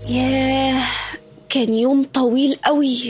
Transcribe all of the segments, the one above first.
ياه كان يوم طويل قوي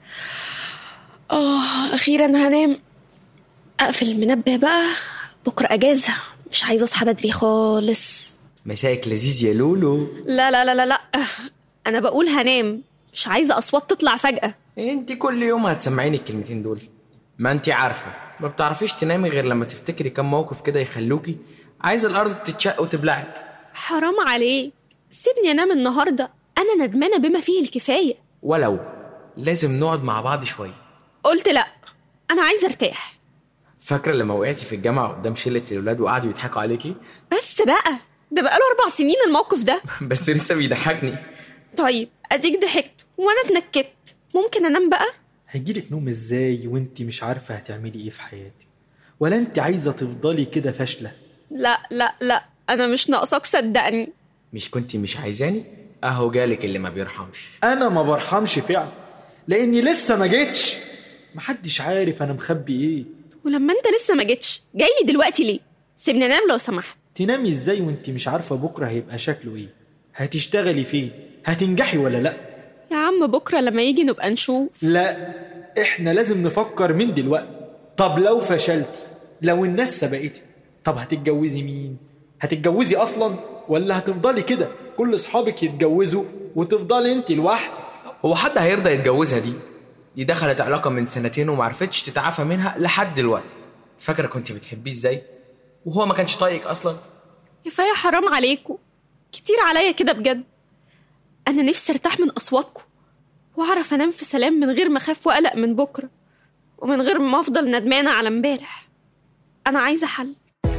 اه اخيرا هنام اقفل المنبه بقى بكره اجازه مش عايزه اصحى بدري خالص مساك لذيذ يا لولو لا لا لا لا لا انا بقول هنام مش عايزه اصوات تطلع فجاه انت كل يوم هتسمعيني الكلمتين دول ما انت عارفه ما بتعرفيش تنامي غير لما تفتكري كم موقف كده يخلوكي عايزه الارض تتشق وتبلعك حرام عليك سيبني انام النهارده انا ندمانه بما فيه الكفايه ولو لازم نقعد مع بعض شويه قلت لا انا عايزه ارتاح فاكره لما وقعتي في الجامعه قدام شله الولاد وقعدوا يضحكوا عليكي بس بقى ده بقاله اربع سنين الموقف ده بس لسه بيضحكني طيب اديك ضحكت وانا اتنكدت ممكن انام بقى هيجيلك نوم ازاي وانت مش عارفة هتعملي ايه في حياتك ولا انت عايزة تفضلي كده فاشلة لا لا لا انا مش ناقصاك صدقني مش كنتي مش عايزاني اهو جالك اللي ما بيرحمش انا ما برحمش فعلا لاني لسه ما جيتش محدش عارف انا مخبي ايه ولما انت لسه ما جيتش جاي لي دلوقتي ليه سيبني انام لو سمحت تنامي ازاي وانت مش عارفة بكرة هيبقى شكله ايه هتشتغلي فين هتنجحي ولا لا يا عم بكره لما يجي نبقى نشوف لا احنا لازم نفكر من دلوقتي طب لو فشلتي لو الناس سبقتك طب هتتجوزي مين هتتجوزي اصلا ولا هتفضلي كده كل اصحابك يتجوزوا وتفضلي انت لوحدك هو حد هيرضى يتجوزها دي دي دخلت علاقه من سنتين ومعرفتش تتعافى منها لحد دلوقتي فاكره كنت بتحبيه ازاي وهو ما كانش طايقك اصلا كفايه حرام عليكم كتير عليا كده بجد انا نفسي ارتاح من اصواتكم واعرف انام في سلام من غير ما اخاف واقلق من بكره ومن غير ما افضل ندمانه على امبارح انا عايزه حل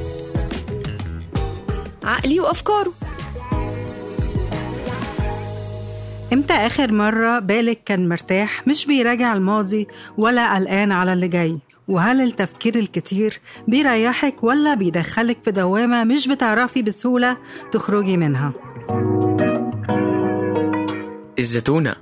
عقلي وافكاره امتى آخر مرة بالك كان مرتاح مش بيراجع الماضي ولا قلقان على اللي جاي وهل التفكير الكتير بيريحك ولا بيدخلك في دوامة مش بتعرفي بسهولة تخرجي منها الزتونه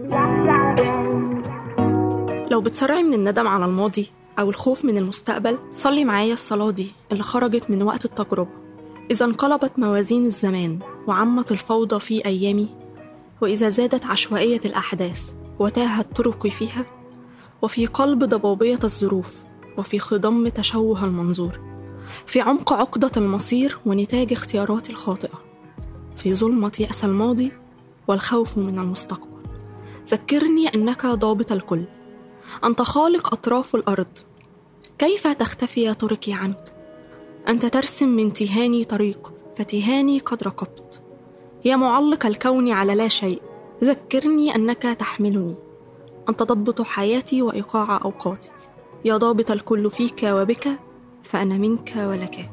لو بتصرعي من الندم على الماضي أو الخوف من المستقبل صلي معايا الصلاة دي اللي خرجت من وقت التجربة إذا انقلبت موازين الزمان وعمت الفوضى في أيامي وإذا زادت عشوائية الأحداث وتاهت طرقي فيها وفي قلب ضبابية الظروف وفي خضم تشوه المنظور في عمق عقدة المصير ونتاج اختياراتي الخاطئة في ظلمة يأس الماضي والخوف من المستقبل ذكرني أنك ضابط الكل أنت خالق أطراف الأرض كيف تختفي طرقي عنك؟ أنت ترسم من تهاني طريق فتهاني قد ركبت يا معلق الكون على لا شيء ذكرني أنك تحملني أنت تضبط حياتي وإيقاع أوقاتي يا ضابط الكل فيك وبك فأنا منك ولك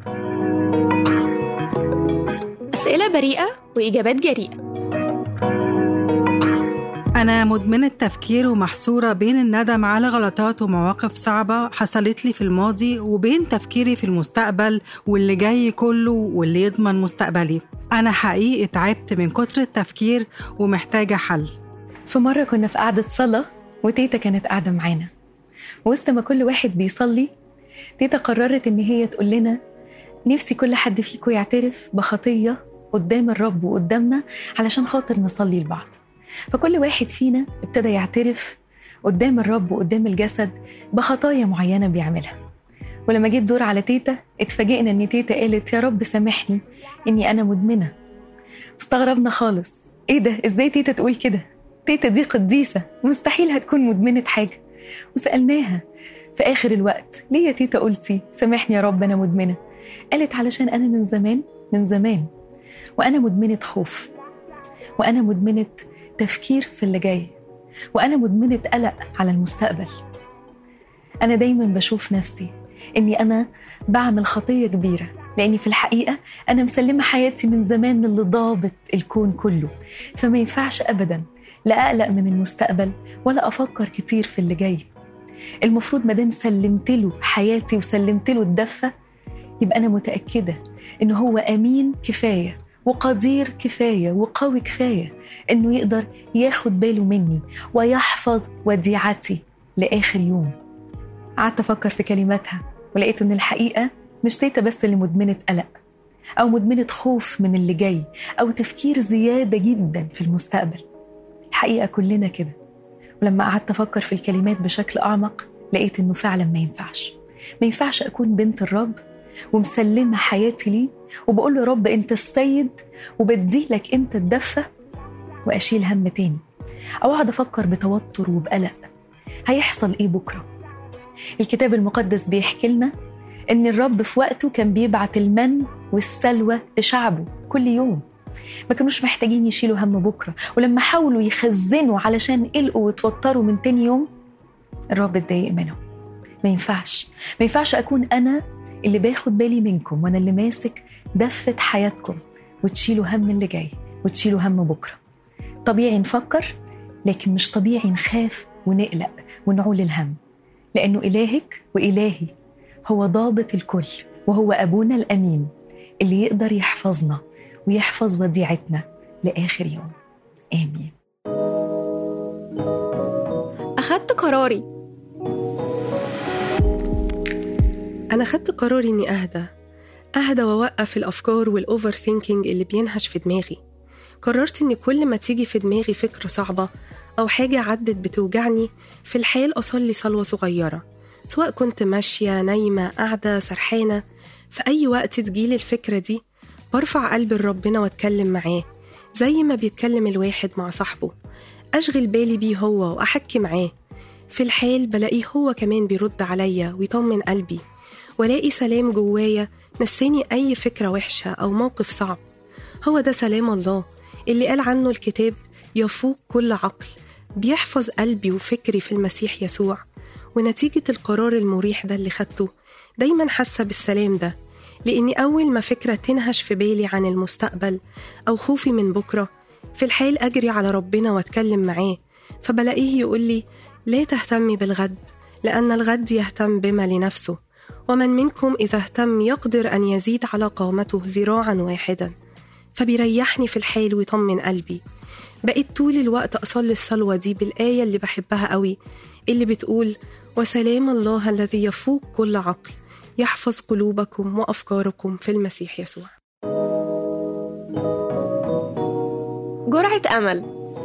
اسئله بريئه واجابات جريئه أنا مدمنة تفكير ومحصورة بين الندم على غلطات ومواقف صعبة حصلت لي في الماضي وبين تفكيري في المستقبل واللي جاي كله واللي يضمن مستقبلي أنا حقيقي تعبت من كتر التفكير ومحتاجة حل في مرة كنا في قعدة صلاة وتيتا كانت قاعدة معانا وسط ما كل واحد بيصلي تيتا قررت إن هي تقول لنا نفسي كل حد فيكم يعترف بخطية قدام الرب وقدامنا علشان خاطر نصلي لبعض فكل واحد فينا ابتدى يعترف قدام الرب وقدام الجسد بخطايا معينة بيعملها ولما جه الدور على تيتا اتفاجئنا ان تيتا قالت يا رب سامحني اني انا مدمنة استغربنا خالص ايه ده ازاي تيتا تقول كده تيتا دي قديسة مستحيل هتكون مدمنة حاجة وسألناها في آخر الوقت ليه يا تيتا قلتي سامحني يا رب أنا مدمنة قالت علشان أنا من زمان من زمان وأنا مدمنة خوف وأنا مدمنة تفكير في اللي جاي وأنا مدمنة قلق على المستقبل أنا دايما بشوف نفسي إني أنا بعمل خطية كبيرة لأني في الحقيقة أنا مسلمة حياتي من زمان للي ضابط الكون كله فما ينفعش أبدا لا أقلق من المستقبل ولا أفكر كتير في اللي جاي المفروض مادام سلمت له حياتي وسلمت له الدفة يبقى أنا متأكدة إن هو أمين كفاية وقدير كفاية وقوي كفاية إنه يقدر ياخد باله مني ويحفظ وديعتي لآخر يوم قعدت أفكر في كلماتها ولقيت إن الحقيقة مش تيتا بس اللي مدمنة قلق أو مدمنة خوف من اللي جاي أو تفكير زيادة جدا في المستقبل الحقيقة كلنا كده ولما قعدت أفكر في الكلمات بشكل أعمق لقيت إنه فعلا ما ينفعش ما ينفعش أكون بنت الرب ومسلمة حياتي ليه وبقول له رب أنت السيد وبديلك أنت الدفة وأشيل هم تاني أو أقعد أفكر بتوتر وبقلق هيحصل إيه بكرة الكتاب المقدس بيحكي لنا إن الرب في وقته كان بيبعت المن والسلوى لشعبه كل يوم ما كانوش محتاجين يشيلوا هم بكرة ولما حاولوا يخزنوا علشان قلقوا وتوتروا من تاني يوم الرب اتضايق منهم ما ينفعش ما ينفعش أكون أنا اللي باخد بالي منكم وأنا اللي ماسك دفة حياتكم وتشيلوا هم اللي جاي وتشيلوا هم بكرة طبيعي نفكر لكن مش طبيعي نخاف ونقلق ونعول الهم لأنه إلهك وإلهي هو ضابط الكل وهو أبونا الأمين اللي يقدر يحفظنا ويحفظ وديعتنا لآخر يوم آمين أخدت قراري أنا خدت قراري إني أهدى أهدى وأوقف الأفكار والأوفر ثينكينج اللي بينهش في دماغي قررت إن كل ما تيجي في دماغي فكرة صعبة أو حاجة عدت بتوجعني في الحال أصلي صلوة صغيرة سواء كنت ماشية نايمة قاعدة سرحانة في أي وقت تجيلي الفكرة دي برفع قلبي لربنا واتكلم معاه زي ما بيتكلم الواحد مع صاحبه أشغل بالي بيه هو وأحكي معاه في الحال بلاقيه هو كمان بيرد عليا ويطمن قلبي ولاقي سلام جوايا نساني أي فكرة وحشة أو موقف صعب هو ده سلام الله اللي قال عنه الكتاب يفوق كل عقل بيحفظ قلبي وفكري في المسيح يسوع ونتيجة القرار المريح ده اللي خدته دايما حاسة بالسلام ده لأني أول ما فكرة تنهش في بالي عن المستقبل أو خوفي من بكرة في الحال أجري على ربنا وأتكلم معاه فبلاقيه يقول لي لا تهتمي بالغد لأن الغد يهتم بما لنفسه ومن منكم إذا اهتم يقدر أن يزيد على قامته ذراعا واحدا فبيريحني في الحال ويطمن قلبي بقيت طول الوقت أصلي الصلوة دي بالآية اللي بحبها قوي اللي بتقول وسلام الله الذي يفوق كل عقل يحفظ قلوبكم وأفكاركم في المسيح يسوع جرعة أمل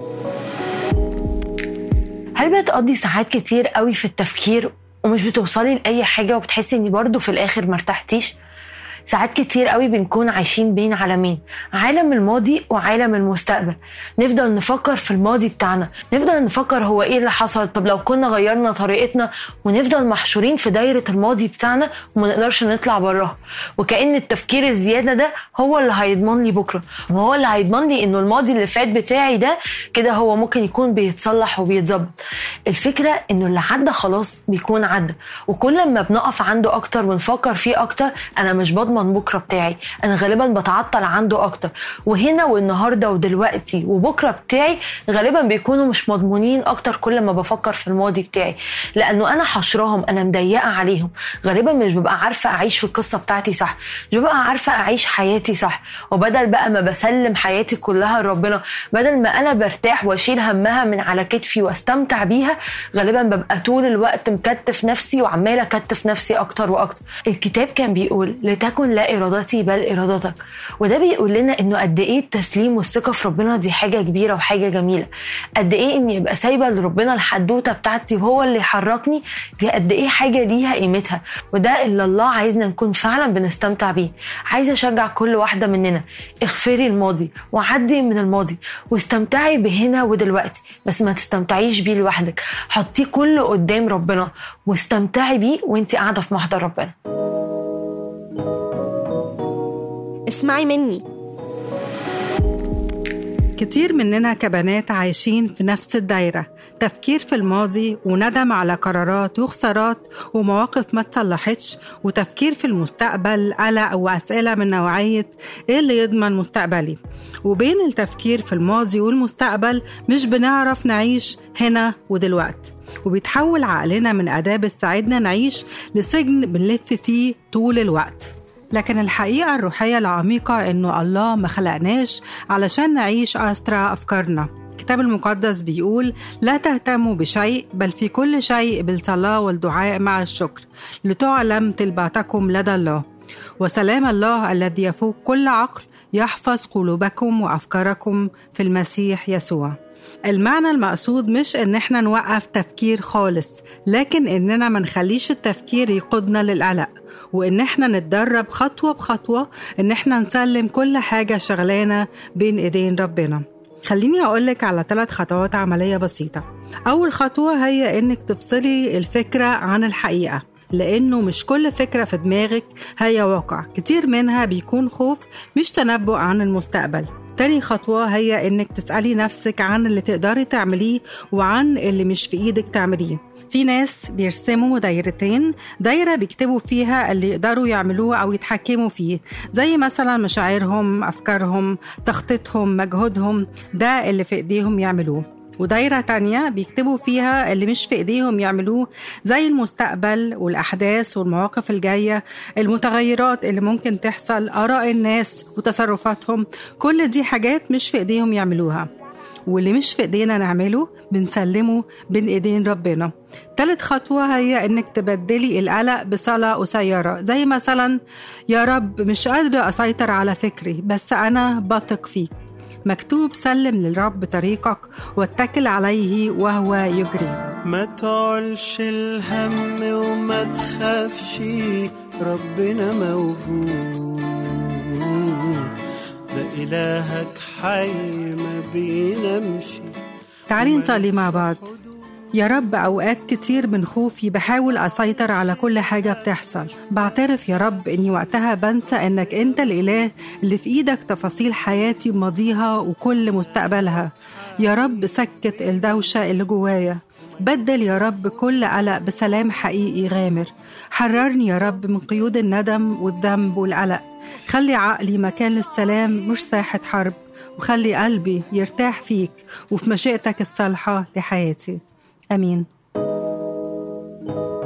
هل بتقضي ساعات كتير قوي في التفكير ومش بتوصلي لأي حاجة وبتحسي إني برضو في الآخر مرتحتيش؟ ساعات كتير قوي بنكون عايشين بين عالمين عالم الماضي وعالم المستقبل نفضل نفكر في الماضي بتاعنا نفضل نفكر هو ايه اللي حصل طب لو كنا غيرنا طريقتنا ونفضل محشورين في دايرة الماضي بتاعنا وما نقدرش نطلع براها وكأن التفكير الزيادة ده هو اللي هيضمن لي بكرة وهو اللي هيضمن لي انه الماضي اللي فات بتاعي ده كده هو ممكن يكون بيتصلح وبيتظبط الفكرة انه اللي عدى خلاص بيكون عدى وكل ما بنقف عنده اكتر ونفكر فيه اكتر انا مش بضمن بكره بتاعي انا غالبا بتعطل عنده اكتر وهنا والنهارده ودلوقتي وبكره بتاعي غالبا بيكونوا مش مضمونين اكتر كل ما بفكر في الماضي بتاعي لانه انا حشراهم انا مضيقه عليهم غالبا مش ببقى عارفه اعيش في القصه بتاعتي صح مش ببقى عارفه اعيش حياتي صح وبدل بقى ما بسلم حياتي كلها لربنا بدل ما انا برتاح واشيل همها من على كتفي واستمتع بيها غالبا ببقى طول الوقت مكتف نفسي وعماله اكتف نفسي اكتر واكتر الكتاب كان بيقول لتكن لا ارادتي بل ارادتك وده بيقول لنا انه قد ايه التسليم والثقه في ربنا دي حاجه كبيره وحاجه جميله قد ايه اني ابقى سايبه لربنا الحدوته بتاعتي وهو اللي يحركني دي قد ايه حاجه ليها قيمتها وده اللي الله عايزنا نكون فعلا بنستمتع بيه عايزه اشجع كل واحده مننا اغفري الماضي وعدي من الماضي واستمتعي بهنا ودلوقتي بس ما تستمتعيش بيه لوحدك حطيه كله قدام ربنا واستمتعي بيه وانت قاعده في محضر ربنا اسمعي مني كتير مننا كبنات عايشين في نفس الدايرة تفكير في الماضي وندم على قرارات وخسارات ومواقف ما تصلحتش وتفكير في المستقبل قلق وأسئلة من نوعية إيه اللي يضمن مستقبلي وبين التفكير في الماضي والمستقبل مش بنعرف نعيش هنا ودلوقت وبيتحول عقلنا من أداة بتساعدنا نعيش لسجن بنلف فيه طول الوقت لكن الحقيقة الروحية العميقة إنه الله ما خلقناش علشان نعيش أسرى أفكارنا الكتاب المقدس بيقول لا تهتموا بشيء بل في كل شيء بالصلاة والدعاء مع الشكر لتعلم تلباتكم لدى الله وسلام الله الذي يفوق كل عقل يحفظ قلوبكم وأفكاركم في المسيح يسوع المعنى المقصود مش ان احنا نوقف تفكير خالص لكن اننا ما نخليش التفكير يقودنا للقلق وان احنا نتدرب خطوة بخطوة ان احنا نسلم كل حاجة شغلانة بين ايدين ربنا خليني أقولك على ثلاث خطوات عملية بسيطة أول خطوة هي إنك تفصلي الفكرة عن الحقيقة لأنه مش كل فكرة في دماغك هي واقع كتير منها بيكون خوف مش تنبؤ عن المستقبل تاني خطوة هي إنك تسألي نفسك عن اللي تقدري تعمليه وعن اللي مش في إيدك تعمليه في ناس بيرسموا دايرتين دايرة بيكتبوا فيها اللي يقدروا يعملوه أو يتحكموا فيه زي مثلا مشاعرهم أفكارهم تخطيطهم مجهودهم ده اللي في إيديهم يعملوه ودايرة تانية بيكتبوا فيها اللي مش في إيديهم يعملوه زي المستقبل والأحداث والمواقف الجاية المتغيرات اللي ممكن تحصل آراء الناس وتصرفاتهم كل دي حاجات مش في إيديهم يعملوها واللي مش في ايدينا نعمله بنسلمه بين ايدين ربنا تالت خطوة هي انك تبدلي القلق بصلاة قصيرة زي مثلا يا رب مش قادرة اسيطر على فكري بس انا بثق فيك مكتوب سلم للرب طريقك واتكل عليه وهو يجري ما تعلش الهم وما تخافش ربنا موجود ده إلهك حي ما بينامش تعالي نصلي مع بعض يا رب أوقات كتير من خوفي بحاول أسيطر على كل حاجة بتحصل بعترف يا رب إني وقتها بنسى إنك أنت الإله اللي في إيدك تفاصيل حياتي وماضيها وكل مستقبلها يا رب سكت الدوشة اللي جوايا بدل يا رب كل قلق بسلام حقيقي غامر حررني يا رب من قيود الندم والذنب والقلق خلي عقلي مكان للسلام مش ساحة حرب وخلي قلبي يرتاح فيك وفي مشيئتك الصالحة لحياتي آمين